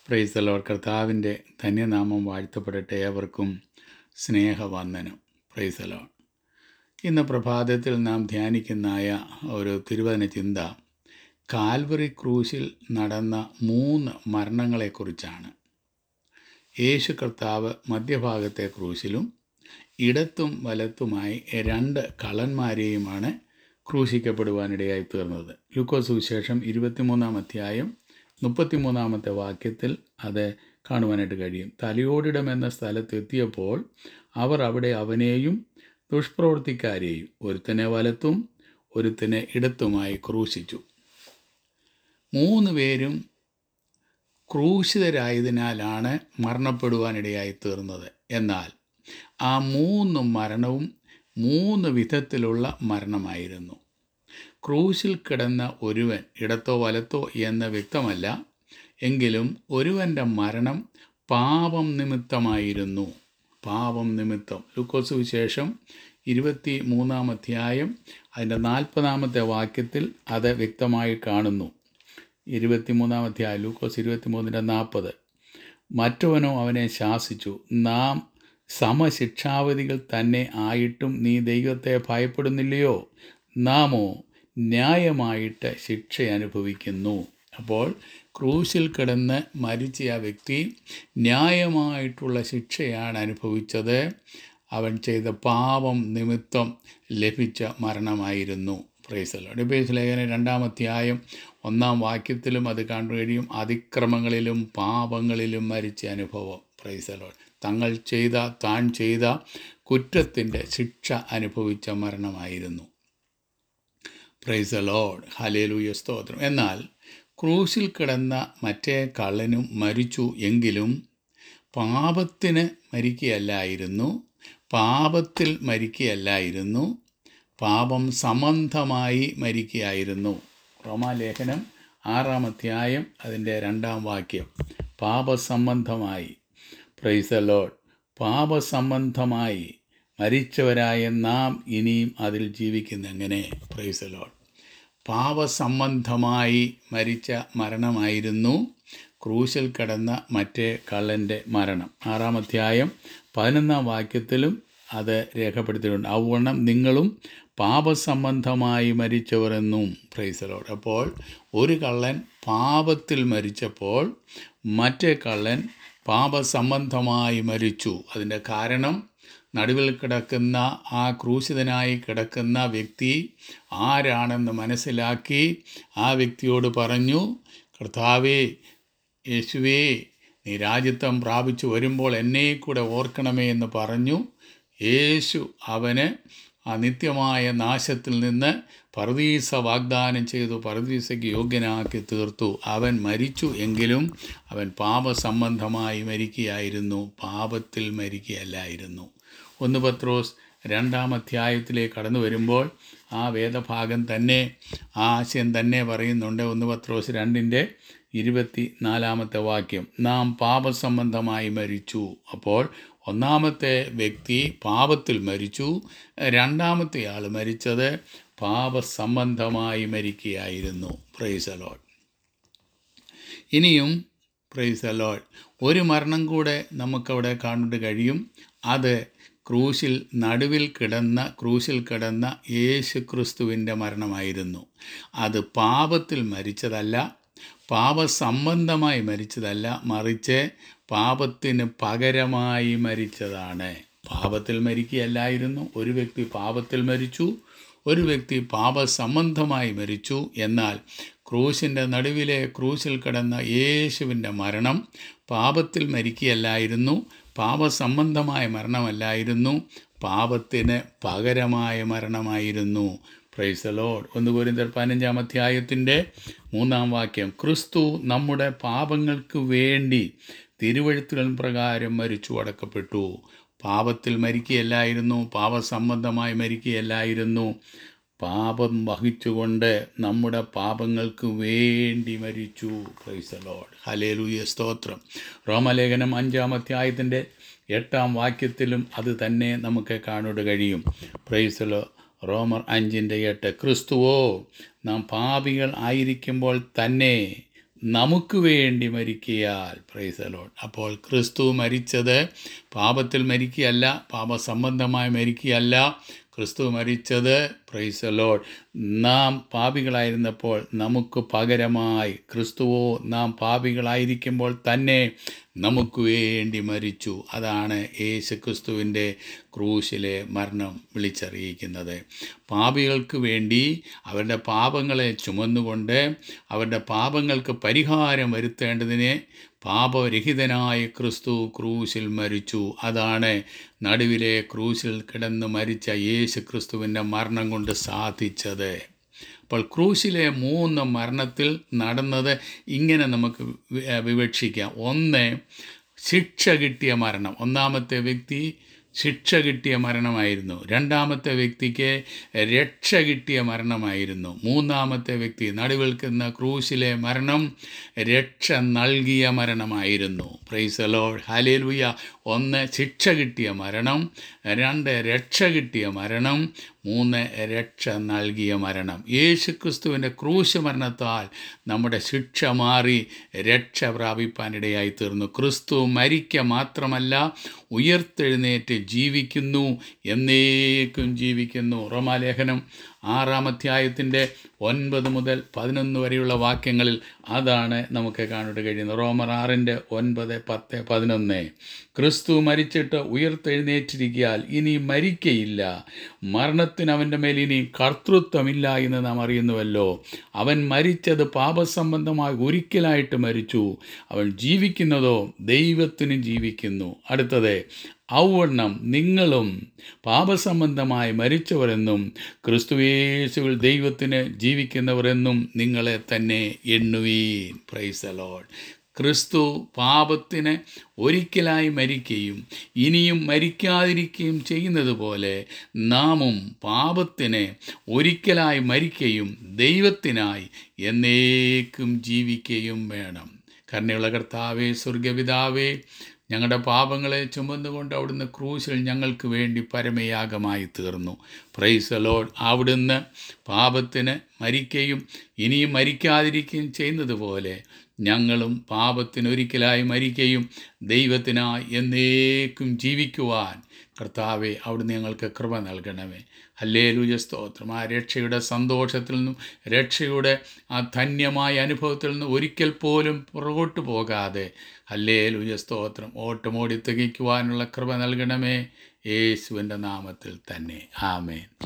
പ്രൈസലോർ കർത്താവിൻ്റെ ധന്യനാമം വാഴ്ത്തപ്പെടട്ടെ ഏവർക്കും സ്നേഹവന്ദനം പ്രൈസലോർ ഇന്ന് പ്രഭാതത്തിൽ നാം ധ്യാനിക്കുന്നതായ ഒരു തിരുവചന ചിന്ത കാൽവറി ക്രൂശിൽ നടന്ന മൂന്ന് മരണങ്ങളെക്കുറിച്ചാണ് യേശു കർത്താവ് മധ്യഭാഗത്തെ ക്രൂശിലും ഇടത്തും വലത്തുമായി രണ്ട് കള്ളന്മാരെയുമാണ് ക്രൂശിക്കപ്പെടുവാനിടയായി തീർന്നത് ലൂക്കോസ് സുവിശേഷം ഇരുപത്തിമൂന്നാം അധ്യായം മുപ്പത്തിമൂന്നാമത്തെ വാക്യത്തിൽ അത് കാണുവാനായിട്ട് കഴിയും തലയോടിടം എന്ന സ്ഥലത്തെത്തിയപ്പോൾ അവർ അവിടെ അവനെയും ദുഷ്പ്രവൃത്തിക്കാരെയും ഒരുത്തനെ വലത്തും ഒരുത്തനെ ഇടത്തുമായി ക്രൂശിച്ചു മൂന്ന് പേരും ക്രൂശിതരായതിനാലാണ് മരണപ്പെടുവാനിടയായി തീർന്നത് എന്നാൽ ആ മൂന്ന് മരണവും മൂന്ന് വിധത്തിലുള്ള മരണമായിരുന്നു ക്രൂശിൽ കിടന്ന ഒരുവൻ ഇടത്തോ വലത്തോ എന്ന് വ്യക്തമല്ല എങ്കിലും ഒരുവൻ്റെ മരണം പാപം നിമിത്തമായിരുന്നു പാപം നിമിത്തം ലൂക്കോസ് വിശേഷം ഇരുപത്തി മൂന്നാം അധ്യായം അതിൻ്റെ നാൽപ്പതാമത്തെ വാക്യത്തിൽ അത് വ്യക്തമായി കാണുന്നു ഇരുപത്തിമൂന്നാം അധ്യായം ലൂക്കോസ് ഇരുപത്തിമൂന്നിൻ്റെ നാൽപ്പത് മറ്റവനോ അവനെ ശാസിച്ചു നാം സമശിക്ഷാവധികൾ തന്നെ ആയിട്ടും നീ ദൈവത്തെ ഭയപ്പെടുന്നില്ലയോ നാമോ ന്യായമായിട്ട് ശിക്ഷ അനുഭവിക്കുന്നു അപ്പോൾ ക്രൂശിൽ കിടന്ന് മരിച്ച ആ വ്യക്തി ന്യായമായിട്ടുള്ള ശിക്ഷയാണ് അനുഭവിച്ചത് അവൻ ചെയ്ത പാപം നിമിത്തം ലഭിച്ച മരണമായിരുന്നു പ്രൈസലോ ഡിബേസ് ലേഖനം രണ്ടാം അധ്യായം ഒന്നാം വാക്യത്തിലും അത് കാണു കഴിയും അതിക്രമങ്ങളിലും പാപങ്ങളിലും മരിച്ച അനുഭവം പ്രൈസലോ തങ്ങൾ ചെയ്ത താൻ ചെയ്ത കുറ്റത്തിൻ്റെ ശിക്ഷ അനുഭവിച്ച മരണമായിരുന്നു പ്രൈസ് ലോഡ് ഹലേലൂയ സ്തോത്രം എന്നാൽ ക്രൂശിൽ കിടന്ന മറ്റേ കള്ളനും മരിച്ചു എങ്കിലും പാപത്തിന് മരിക്കുകയല്ലായിരുന്നു പാപത്തിൽ മരിക്കുകയല്ലായിരുന്നു പാപം സംബന്ധമായി മരിക്കുകയായിരുന്നു റോമാലേഖനം ആറാം അധ്യായം അതിൻ്റെ രണ്ടാം വാക്യം പാപസംബന്ധമായി പ്രൈസ് ലോഡ് പാപസംബന്ധമായി മരിച്ചവരായ നാം ഇനിയും അതിൽ ജീവിക്കുന്നെങ്ങനെ പ്രൈസ് ലോഡ് പാപസംബന്ധമായി മരിച്ച മരണമായിരുന്നു ക്രൂശിൽ കിടന്ന മറ്റേ കള്ളൻ്റെ മരണം ആറാം അധ്യായം പതിനൊന്നാം വാക്യത്തിലും അത് രേഖപ്പെടുത്തിയിട്ടുണ്ട് ഔവണ്ണം നിങ്ങളും പാപസംബന്ധമായി മരിച്ചവർ എന്നും പ്രൈസലോട് അപ്പോൾ ഒരു കള്ളൻ പാപത്തിൽ മരിച്ചപ്പോൾ മറ്റേ കള്ളൻ പാപസംബന്ധമായി മരിച്ചു അതിൻ്റെ കാരണം നടുവിൽ കിടക്കുന്ന ആ ക്രൂശിതനായി കിടക്കുന്ന വ്യക്തി ആരാണെന്ന് മനസ്സിലാക്കി ആ വ്യക്തിയോട് പറഞ്ഞു കർത്താവേ യേശുവേ നീ രാജ്യത്വം പ്രാപിച്ചു വരുമ്പോൾ എന്നെ കൂടെ ഓർക്കണമേ എന്ന് പറഞ്ഞു യേശു അവന് ആ നിത്യമായ നാശത്തിൽ നിന്ന് പർദീസ വാഗ്ദാനം ചെയ്തു പർദീസയ്ക്ക് യോഗ്യനാക്കി തീർത്തു അവൻ മരിച്ചു എങ്കിലും അവൻ പാപസംബന്ധമായി മരിക്കുകയായിരുന്നു പാപത്തിൽ മരിക്കുകയല്ലായിരുന്നു ഒന്ന് പത്രോസ് രണ്ടാം അധ്യായത്തിലേക്ക് കടന്നു വരുമ്പോൾ ആ വേദഭാഗം തന്നെ ആ ആശയം തന്നെ പറയുന്നുണ്ട് ഒന്ന് പത്രോസ് രണ്ടിൻ്റെ ഇരുപത്തി നാലാമത്തെ വാക്യം നാം പാപസംബന്ധമായി മരിച്ചു അപ്പോൾ ഒന്നാമത്തെ വ്യക്തി പാപത്തിൽ മരിച്ചു രണ്ടാമത്തെ ആൾ മരിച്ചത് പാപസംബന്ധമായി മരിക്കുകയായിരുന്നു പ്രൈസ് അലോൾ ഇനിയും പ്രൈസ് അലോൾ ഒരു മരണം കൂടെ നമുക്കവിടെ കാണാൻ കഴിയും അത് ക്രൂശിൽ നടുവിൽ കിടന്ന ക്രൂശിൽ കിടന്ന യേശു ക്രിസ്തുവിൻ്റെ മരണമായിരുന്നു അത് പാപത്തിൽ മരിച്ചതല്ല പാപസംബന്ധമായി മരിച്ചതല്ല മറിച്ച് പാപത്തിന് പകരമായി മരിച്ചതാണ് പാപത്തിൽ മരിക്കുകയല്ലായിരുന്നു ഒരു വ്യക്തി പാപത്തിൽ മരിച്ചു ഒരു വ്യക്തി പാപസംബന്ധമായി മരിച്ചു എന്നാൽ ക്രൂശിൻ്റെ നടുവിലെ ക്രൂശിൽ കിടന്ന യേശുവിൻ്റെ മരണം പാപത്തിൽ മരിക്കുകയല്ലായിരുന്നു പാപസംബന്ധമായ മരണമല്ലായിരുന്നു പാപത്തിന് പകരമായ മരണമായിരുന്നു പ്രൈസ് ലോഡ് ഒന്ന് കോരിന്തർ പതിനഞ്ചാം അധ്യായത്തിൻ്റെ മൂന്നാം വാക്യം ക്രിസ്തു നമ്മുടെ പാപങ്ങൾക്ക് വേണ്ടി തിരുവഴുത്തുകൾ പ്രകാരം മരിച്ചു അടക്കപ്പെട്ടു പാപത്തിൽ മരിക്കുകയല്ലായിരുന്നു പാപസംബന്ധമായി മരിക്കുകയല്ലായിരുന്നു പാപം വഹിച്ചുകൊണ്ട് നമ്മുടെ പാപങ്ങൾക്ക് വേണ്ടി മരിച്ചു പ്രൈസ് ലോഡ് ഹലേലൂയ സ്തോത്രം റോമലേഖനം അഞ്ചാം അധ്യായത്തിൻ്റെ എട്ടാം വാക്യത്തിലും അത് തന്നെ നമുക്ക് കാണുക കഴിയും പ്രൈസലോ റോമർ അഞ്ചിൻ്റെ എട്ട് ക്രിസ്തുവോ നാം പാപികൾ ആയിരിക്കുമ്പോൾ തന്നെ നമുക്ക് വേണ്ടി മരിക്കയാൽ പ്രൈസലോൺ അപ്പോൾ ക്രിസ്തു മരിച്ചത് പാപത്തിൽ മരിക്കുകയല്ല പാപസംബന്ധമായി മരിക്കുകയല്ല ക്രിസ്തു മരിച്ചത് പ്രൈസലോഡ് നാം പാപികളായിരുന്നപ്പോൾ നമുക്ക് പകരമായി ക്രിസ്തുവോ നാം പാപികളായിരിക്കുമ്പോൾ തന്നെ നമുക്ക് വേണ്ടി മരിച്ചു അതാണ് യേശു ക്രിസ്തുവിൻ്റെ ക്രൂശിലെ മരണം വിളിച്ചറിയിക്കുന്നത് പാപികൾക്ക് വേണ്ടി അവരുടെ പാപങ്ങളെ ചുമന്നുകൊണ്ട് അവരുടെ പാപങ്ങൾക്ക് പരിഹാരം വരുത്തേണ്ടതിനെ പാപരഹിതനായ ക്രിസ്തു ക്രൂശിൽ മരിച്ചു അതാണ് നടുവിലെ ക്രൂശിൽ കിടന്ന് മരിച്ച യേശു ക്രിസ്തുവിൻ്റെ മരണം കൊണ്ട് സാധിച്ചത് അപ്പോൾ ക്രൂശിലെ മൂന്ന് മരണത്തിൽ നടന്നത് ഇങ്ങനെ നമുക്ക് വി- വിവക്ഷിക്കാം ഒന്ന് ശിക്ഷ കിട്ടിയ മരണം ഒന്നാമത്തെ വ്യക്തി ശിക്ഷ കിട്ടിയ മരണമായിരുന്നു രണ്ടാമത്തെ വ്യക്തിക്ക് രക്ഷ കിട്ടിയ മരണമായിരുന്നു മൂന്നാമത്തെ വ്യക്തി നടുവിൽക്കുന്ന ക്രൂശിലെ മരണം രക്ഷ നൽകിയ മരണമായിരുന്നു പ്രൈസലോ ഹലേലുയ ഒന്ന് ശിക്ഷ കിട്ടിയ മരണം രണ്ട് രക്ഷ കിട്ടിയ മരണം മൂന്ന് രക്ഷ നൽകിയ മരണം യേശു ക്രിസ്തുവിൻ്റെ ക്രൂശ് മരണത്താൽ നമ്മുടെ ശിക്ഷ മാറി രക്ഷ പ്രാപിപ്പാനിടയായി തീർന്നു ക്രിസ്തു മരിക്ക മാത്രമല്ല ഉയർത്തെഴുന്നേറ്റ് ജീവിക്കുന്നു എന്നേക്കും ജീവിക്കുന്നു റോമാലേഖനം ആറാം അധ്യായത്തിൻ്റെ ഒൻപത് മുതൽ പതിനൊന്ന് വരെയുള്ള വാക്യങ്ങളിൽ അതാണ് നമുക്ക് കാണാൻ കഴിയുന്നത് റോമർ ആറിൻ്റെ ഒൻപത് പത്ത് പതിനൊന്ന് ക്രിസ്തു മരിച്ചിട്ട് ഉയർത്തെഴുന്നേറ്റിരിക്കിയാൽ ഇനി മരിക്കയില്ല മരണത്തിന് അവൻ്റെ മേൽ ഇനി കർത്തൃത്വമില്ല എന്ന് നാം അറിയുന്നുവല്ലോ അവൻ മരിച്ചത് പാപസംബന്ധമായി ഒരിക്കലായിട്ട് മരിച്ചു അവൻ ജീവിക്കുന്നതോ ദൈവത്തിന് ജീവിക്കുന്നു അടുത്തത് ഔവണ്ണം നിങ്ങളും പാപസംബന്ധമായി മരിച്ചവരെന്നും ക്രിസ്തുയേശുവിൽ ദൈവത്തിന് ജീവിക്കുന്നവരെന്നും നിങ്ങളെ തന്നെ എണ്ണുവീൻ പ്രൈസ് അലോഡ് ക്രിസ്തു പാപത്തിന് ഒരിക്കലായി മരിക്കുകയും ഇനിയും മരിക്കാതിരിക്കുകയും ചെയ്യുന്നത് പോലെ നാമും പാപത്തിന് ഒരിക്കലായി മരിക്കുകയും ദൈവത്തിനായി എന്നേക്കും ജീവിക്കുകയും വേണം കരുണയുള്ള കർത്താവേ സ്വർഗപിതാവേ ഞങ്ങളുടെ പാപങ്ങളെ ചുമന്നുകൊണ്ട് അവിടുന്ന് ക്രൂശിൽ ഞങ്ങൾക്ക് വേണ്ടി പരമയാഗമായി തീർന്നു പ്രൈസ് ലോഡ് അവിടുന്ന് പാപത്തിന് മരിക്കുകയും ഇനിയും മരിക്കാതിരിക്കുകയും ചെയ്യുന്നത് പോലെ ഞങ്ങളും പാപത്തിന് ഒരിക്കലായി മരിക്കുകയും ദൈവത്തിനായി എന്നേക്കും ജീവിക്കുവാൻ കർത്താവെ അവിടുന്ന് ഞങ്ങൾക്ക് കൃപ നൽകണമേ അല്ലേ സ്തോത്രം ആ രക്ഷയുടെ സന്തോഷത്തിൽ നിന്നും രക്ഷയുടെ ആ ധന്യമായ അനുഭവത്തിൽ നിന്ന് ഒരിക്കൽ പോലും പുറകോട്ട് പോകാതെ അല്ലേ സ്തോത്രം ഓട്ടമോടി തികയ്ക്കുവാനുള്ള കൃപ നൽകണമേ യേശുവിൻ്റെ നാമത്തിൽ തന്നെ ആമേൻ